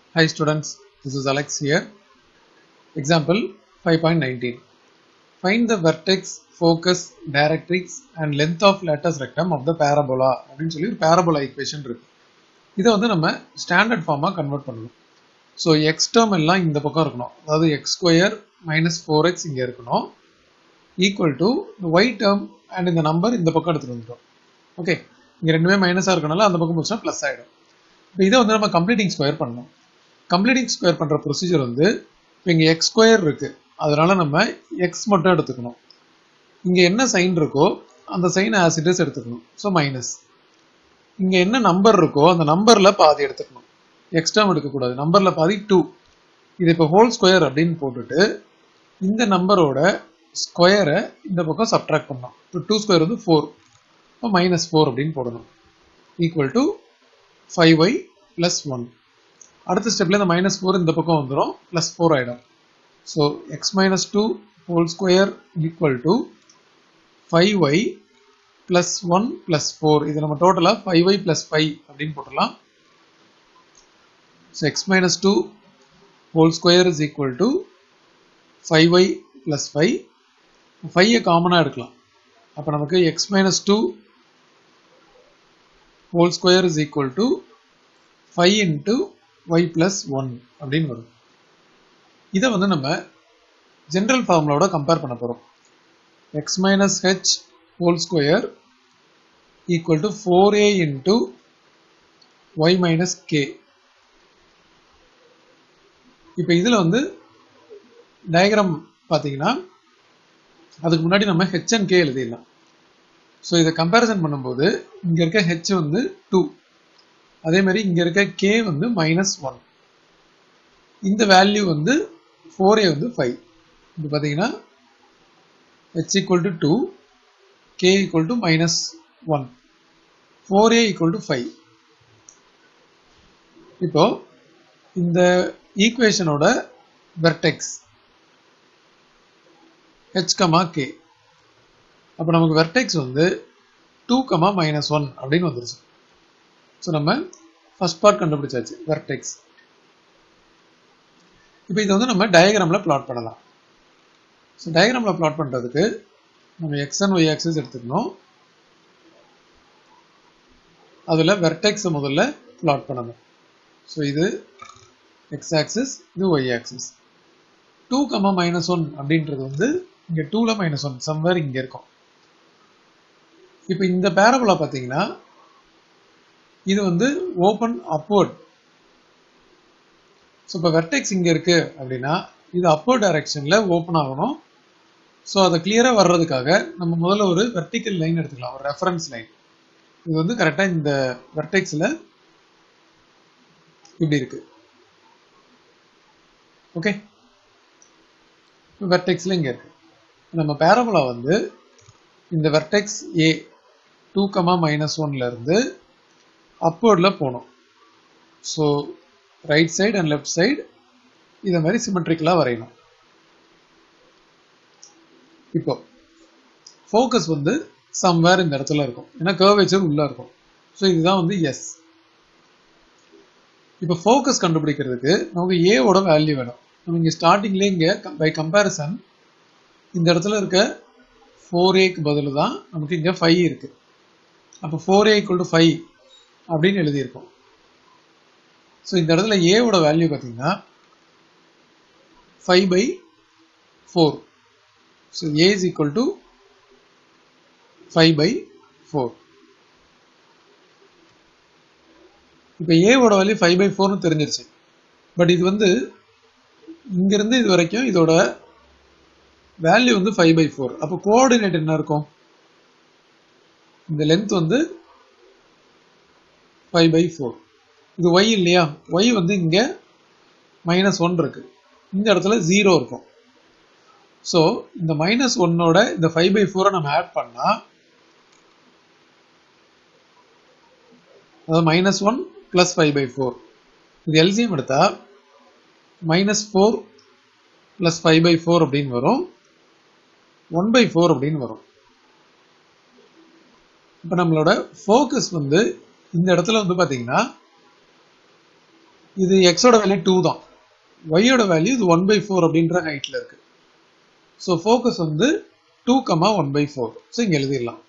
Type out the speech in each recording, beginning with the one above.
Hi students, this is Alex here. Example 5.19. Find the vertex, focus, directrix and length of lattice rectum of the parabola அப்படின்னு சொல்லி ஒரு parabola equation இருக்கு இதை வந்து நம்ம standard ஃபார்மாக கன்வெர்ட் பண்ணணும் ஸோ எக்ஸ் டேர்ம் எல்லாம் இந்த பக்கம் இருக்கணும் அதாவது x square minus four x இங்கே இருக்கணும் equal to y term and இந்த நம்பர் இந்த பக்கம் எடுத்துகிட்டு வந்துடும் ஓகே இங்கே ரெண்டுமே மைனஸாக இருக்கனால அந்த பக்கம் போச்சுன்னா ப்ளஸ் ஆகிடும் இப்போ இதை வந்து நம்ம கம்ப்ளீட்டிங் ஸ்கொயர் பண்ணணும் கம்ப்ளீட்டிங் ஸ்கொயர் பண்ணுற ப்ரொசீஜர் வந்து இப்போ இங்கே எக்ஸ் ஸ்கொயர் இருக்குது அதனால நம்ம எக்ஸ் மட்டும் எடுத்துக்கணும் இங்கே என்ன சைன் இருக்கோ அந்த சைன் ஆசிடஸ் எடுத்துக்கணும் ஸோ மைனஸ் இங்கே என்ன நம்பர் இருக்கோ அந்த நம்பரில் பாதி எடுத்துக்கணும் எக்ஸ்ட்ராம் எடுக்கக்கூடாது நம்பரில் பாதி டூ இது இப்போ ஹோல் ஸ்கொயர் அப்படின்னு போட்டுட்டு இந்த நம்பரோட ஸ்கொயரை இந்த பக்கம் சப்ட்ராக்ட் பண்ணலாம் இப்போ டூ ஸ்கொயர் வந்து ஃபோர் இப்போ மைனஸ் ஃபோர் அப்படின்னு போடணும் equal to five y plus one அடுத்த ஸ்டெப்பில் இந்த மைனஸ் ஃபோர் இந்த பக்கம் வந்துடும் ப்ளஸ் ஃபோர் ஆகிடும் so x minus two whole square equal to five y plus one plus four இது நம்ம டோட்டலாக ஃபைவ் ஒய் ப்ளஸ் ஃபைவ் அப்படின்னு போட்டுடலாம் so x minus two whole square is equal to five y plus five ஃபைவை காமனாக எடுக்கலாம் அப்போ நமக்கு x minus two whole square is equal to five into y plus one அப்படின்னு வரும் இதை வந்து நம்ம ஜென்ரல் ஃபார்முலாவோட கம்பேர் பண்ண போகிறோம் x minus h whole square equal to four a into y minus k இப்போ இதில் வந்து டயக்ராம் பார்த்தீங்கன்னா அதுக்கு முன்னாடி நம்ம ஹெச் அண்ட் கே எழுதிடலாம் ஸோ இதை கம்பேரிசன் பண்ணும்போது இங்கே இருக்க ஹெச் வந்து டூ அதே மாதிரி இங்கே இருக்க கே வந்து மைனஸ் ஒன் இந்த வேல்யூ வந்து ஃபோர் ஏ வந்து ஃபைவ் இப்போ பார்த்தீங்கன்னா h equal to two k equal to minus one four a equal to five இப்போ இந்த ஈக்குவேஷனோட வெர்டெக்ஸ் ஹெச் கமா கே அப்போ நமக்கு வெர்டெக்ஸ் வந்து டூ கமா மைனஸ் ஒன் அப்படின்னு வந்துருச்சு ஸோ நம்ம ஃபர்ஸ்ட் பார்ட் கண்டுபிடிச்சாச்சு வெர்டெக்ஸ் இப்போ இதை வந்து நம்ம டயக்ராமில் பிளாட் பண்ணலாம் ஸோ டயக்ராமில் பிளாட் பண்ணுறதுக்கு நம்ம எக்ஸ் அண்ட் ஒய் ஆக்சிஸ் எடுத்துக்கணும் அதில் வெர்டெக்ஸை முதல்ல பிளாட் பண்ணணும் ஸோ இது எக்ஸ் ஆக்சிஸ் இது y axis two comma minus one அப்படின்றது வந்து இங்கே டூவில் மைனஸ் ஒன் சம்வேர் இங்கே இருக்கும் இப்போ இந்த பேரபுலா பார்த்தீங்கன்னா இது வந்து ஓப்பன் அப்வர்ட் ஸோ இப்போ வெர்டெக்ஸ் இங்கே இருக்கு அப்படின்னா இது அப்போர்ட் டைரக்ஷனில் ஓப்பன் ஆகணும் ஸோ அதை கிளியராக வர்றதுக்காக நம்ம முதல்ல ஒரு வெர்டிக்கல் லைன் எடுத்துக்கலாம் ஒரு ரெஃபரன்ஸ் லைன் இது வந்து கரெக்டாக இந்த வெர்டெக்ஸில் இப்படி இருக்கு ஓகே வெர்டெக்ஸில் இங்கே இருக்கு நம்ம பேரபுலா வந்து இந்த vertex a two comma minus ஒன்லேருந்து அப்வர்டில் போகணும் so right side and left side இதை மாதிரி சிமெட்ரிக்கலாக வரையணும் இப்போ ஃபோக்கஸ் வந்து சம்வேர் இந்த இடத்துல இருக்கும் ஏன்னா கர்வேச்சர் உள்ளே இருக்கும் ஸோ இதுதான் வந்து எஸ் இப்போ ஃபோக்கஸ் கண்டுபிடிக்கிறதுக்கு நமக்கு ஏவோட வேல்யூ வேணும் நம்ம இங்கே ஸ்டார்டிங்லேயே இங்கே பை கம்பேரிசன் இந்த இடத்துல இருக்க ஃபோர் ஏக்கு பதில் தான் நமக்கு இங்கே ஃபைவ் இருக்குது அப்போ four a equal to five அப்படின்னு எழுதியிருக்கோம் ஸோ இந்த இடத்துல ஏவோட வேல்யூ பார்த்தீங்கன்னா five by four so a is equal to five by four இப்போ ஏவோட வேல்யூ ஃபைவ் பை ஃபோர்னு தெரிஞ்சிருச்சு பட் இது வந்து இங்கிருந்து இது வரைக்கும் இதோட வேல்யூ வந்து ஃபைவ் பை ஃபோர் அப்போ கோஆர்டினேட் என்ன இருக்கும் இந்த லென்த் வந்து ஃபைவ் பை ஃபோர் இது ஒய் இல்லையா ஒய் வந்து இங்கே மைனஸ் ஒன் இருக்கு இந்த இடத்துல ஜீரோ இருக்கும் ஸோ இந்த மைனஸ் ஒன்னோட இந்த ஃபைவ் பை ஃபோரை நம்ம ஆட் பண்ணால் அதாவது minus one plus five by four இது எல்சிஎம் எடுத்தா minus four plus five by four அப்படின்னு வரும் ஒன் பை ஃபோர் அப்படின்னு வரும் இப்போ நம்மளோட ஃபோக்கஸ் வந்து இந்த இடத்துல வந்து பார்த்தீங்கன்னா இது எக்ஸோட வேல்யூ டூ தான் ஒய்யோட வேல்யூ இது ஒன் பை ஃபோர் அப்படின்ற ஹைட்ல இருக்கு ஸோ ஃபோக்கஸ் வந்து two comma one by four so இங்கே எழுதிடலாம்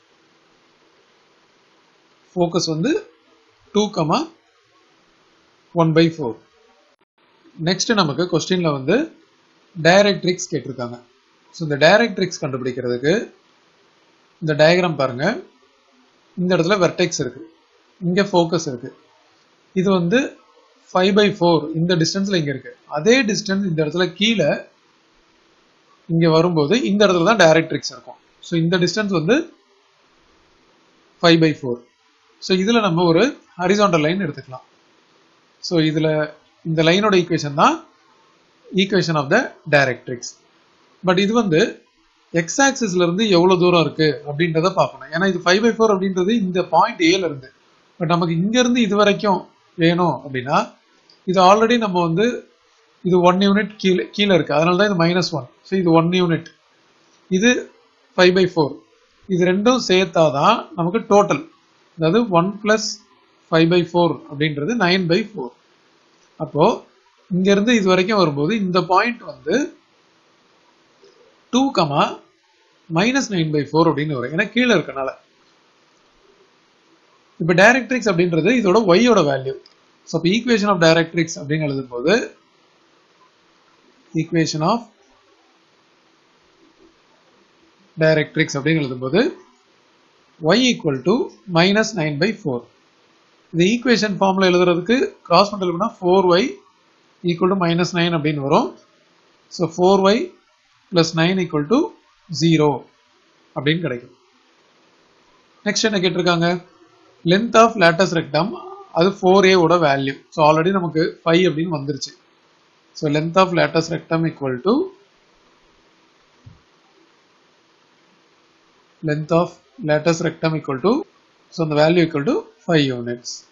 ஃபோக்கஸ் வந்து two comma one by four next நமக்கு கொஸ்டின்ல வந்து டைரக்ட்ரிக்ஸ் கேட்டிருக்காங்க ஸோ இந்த டைரக்ட்ரிக்ஸ் கண்டுபிடிக்கிறதுக்கு இந்த டயக்ராம் பாருங்க இந்த இடத்துல வெர்டெக்ஸ் இருக்கு இங்க ஃபோக்கஸ் இருக்கு இது வந்து ஃபைவ் பை ஃபோர் இந்த டிஸ்டன்ஸ்ல இங்க இருக்கு அதே டிஸ்டன்ஸ் இந்த இடத்துல கீழே இங்க வரும்போது இந்த இடத்துல தான் டைரக்ட்ரிக்ஸ் இருக்கும் ஸோ இந்த டிஸ்டன்ஸ் வந்து ஃபைவ் பை ஃபோர் ஸோ இதுல நம்ம ஒரு ஹரிசாண்டல் லைன் எடுத்துக்கலாம் ஸோ இதுல இந்த லைனோட ஈக்குவேஷன் தான் equation of the directrix but இது வந்து எக்ஸ் ஆக்சிஸ்ல இருந்து எவ்வளவு தூரம் இருக்கு அப்படின்றத பார்க்கணும் ஏன்னா இது ஃபைவ் பை ஃபோர் அப்படின்றது இந்த பாயிண்ட் ஏல இருந்து பட் நமக்கு இங்க இருந்து இது வரைக்கும் வேணும் அப்படின்னா இது ஆல்ரெடி நம்ம வந்து இது ஒன் யூனிட் கீழே கீழே இருக்கு அதனால தான் இது மைனஸ் ஒன் ஸோ இது ஒன் யூனிட் இது ஃபைவ் பை ஃபோர் இது ரெண்டும் சேர்த்தாதான் நமக்கு டோட்டல் அதாவது one plus five by four அப்படின்றது நைன் பை ஃபோர் அப்போ இங்க இருந்து இது வரைக்கும் வரும்போது இந்த பாயிண்ட் வந்து two comma minus nine by four அப்படின்னு வரும் ஏன்னா கீழே இருக்கனால இப்போ டைரக்ட்ரிக்ஸ் அப்படின்றது இதோட ஒய்யோட வேல்யூ ஸோ இப்போ ஈக்குவேஷன் ஆஃப் டைரக்ட்ரிக்ஸ் அப்படின்னு எழுதும்போது ஈக்குவேஷன் ஆஃப் டைரக்ட்ரிக்ஸ் அப்படின்னு எழுதும்போது y equal to minus nine by four இந்த ஈக்குவேஷன் ஃபார்ம்ல எழுதுறதுக்கு கிராஸ் பண்ணுறதுனா four y equal to minus nine அப்படின்னு வரும் so four y plus nine equal to zero அப்படின்னு கிடைக்கும் நெக்ஸ்ட் என்ன கேட்டிருக்காங்க லென்த் ஆஃப் லேட்டஸ் ரெக்டம் அது ஃபோர் ஏவோட வேல்யூ ஸோ ஆல்ரெடி நமக்கு ஃபைவ் அப்படின்னு வந்துருச்சு so length of latus rectum equal to length of latus rectum equal to so அந்த value equal to five units